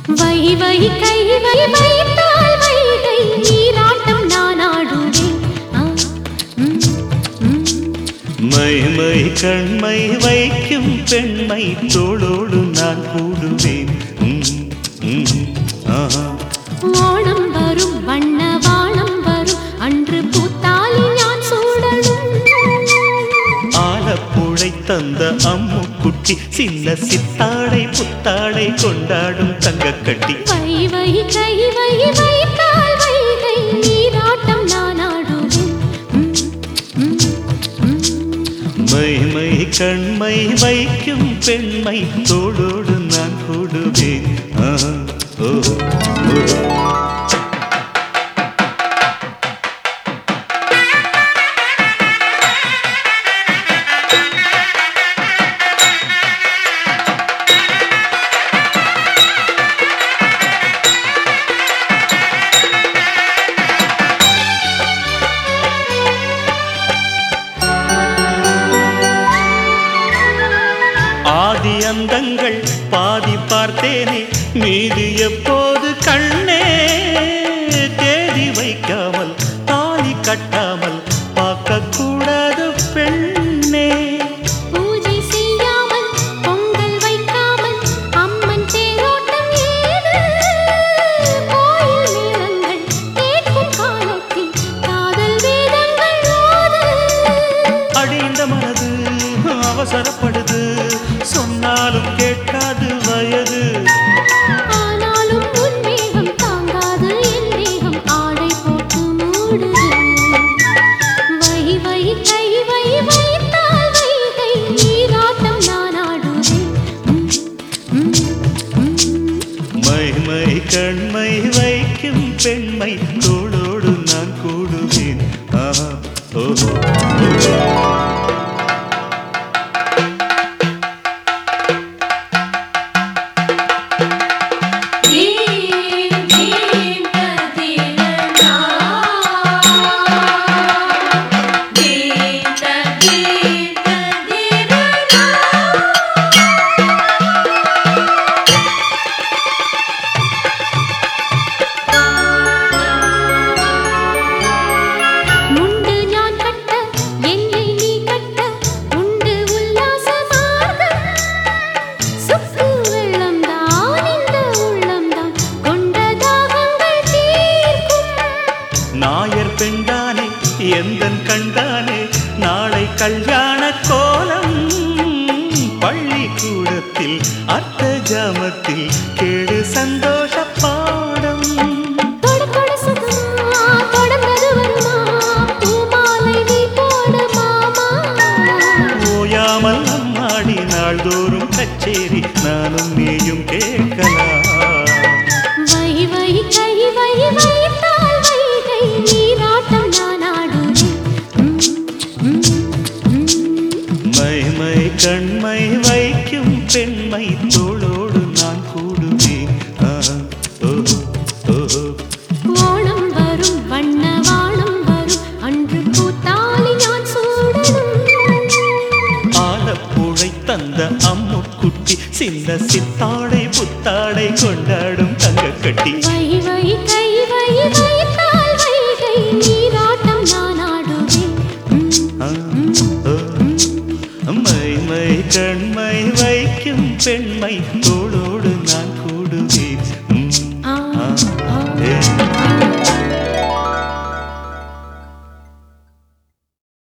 வை வை கை வை வைத்தால் வைகை நீராட்டம் நான் ஆடுவேன் ஆ, ம், ம். மை மை கண்மை வைக்கும் பெண்மை தோளோடு நான் கூடுவேன் ம், ம், ஆஹா. ஓணம் வரும் வண்ண வானம் வரும் அன்று பூத்தாலி நான் சூடணும் ஆலப்புழை தந்த அம்மு குட்டி சின்ன சித்தாடை புத்தாடை கொண்டாடும் தங்கக்கட்டி வை வை கை வை வைத்தால் வைகை நீராட்டம் நான் ஆடுவேன் ம், ம், ம். மை மை கண்மை வைக்கும் பெண்மை தோளோடு நான் கூடுவேன் ஆஹா. ஓ, ஓ. ஆதி அந்தங்கள் பாதி பார்த்தேனே மீதி எப்போது கண்ணே தேதி வைக்காமல் தாலி கட்டாமல் பார்க்க கூடாது பெண்ணே பூஜை செய்யாமல் பொங்கல் வைக்காமல் அம்மன் தேரோட்டம் ஏது கோயில் மேளங்கள் கேட்கும் காலத்தில் காதல் வேதங்கள் ஓது அடிந்த மனது அவசரப்படுது சொன்னாலும் கேட்காது வயது ஆனாலும் உன் மேகம் தாங்காது என் மேகம் ஆடை போட்டு மூடுது வை வை கை வை வைத்தால் வைகை நீராட்டம் நான் ஆடுவேன் ம், ம், ம். மை மை கண்மை வைக்கும் பெண்மை தோளோடு நான் கூடுவேன் ஆஹா, ஓஹோ, ஓஹோ. தீம் தீம் ததிலனா தீம் ததீம் ததிலனா முண்டு ஞான் கட்ட என்னை நீ கட்ட உண்டு உல்லாச மார்க்கம் சுக்கு வெள்ளம் தான் இந்த உள்ளம் தான் கொண்ட தாகங்கள் தீர்க்கும் நாயர் பெண்டானே எந்தன் கண்டானே நாளை கல்யாண கோலம் பள்ளிக்கூடத்தில் அர்த்த ஜாமத்தில் கேடு சந்தோஷ பாடம் தொட தொட சுகமா தொடர்ந்தது வருமா பூமாலை நீ போட மாமா ஓயாமல் அம்மாடி நாள்தோறும் கச்சேரி நானும் நீயும் கேட்கலாம் வை வை கை வை வைத்தால் வைகை நீராட்டம் நான் ஆடுவேன் ம், ம், ம். மை மை கண்மை வைக்கும் பெண்மை தோளோடு நான் கூடுவேன் ஆஹா, ஓஹோ, ஓஹோ. ஓணம் வரும் வண்ண வானம் வரும் அன்று பூத்தாலி நான் சூடணும் ஆலப்புழை தந்த அம்மு குட்டி சின்ன சித்தாடை புத்தாடை கொண்டாடும் தங்கக்கட்டி வை வை கை வை வைத்தால் வைகை நீராட்டம் நான் ஆடுவேன் ம், ஆ, ஓ. மை மை கண்மை வைக்கும் பெண்மை தோளோடு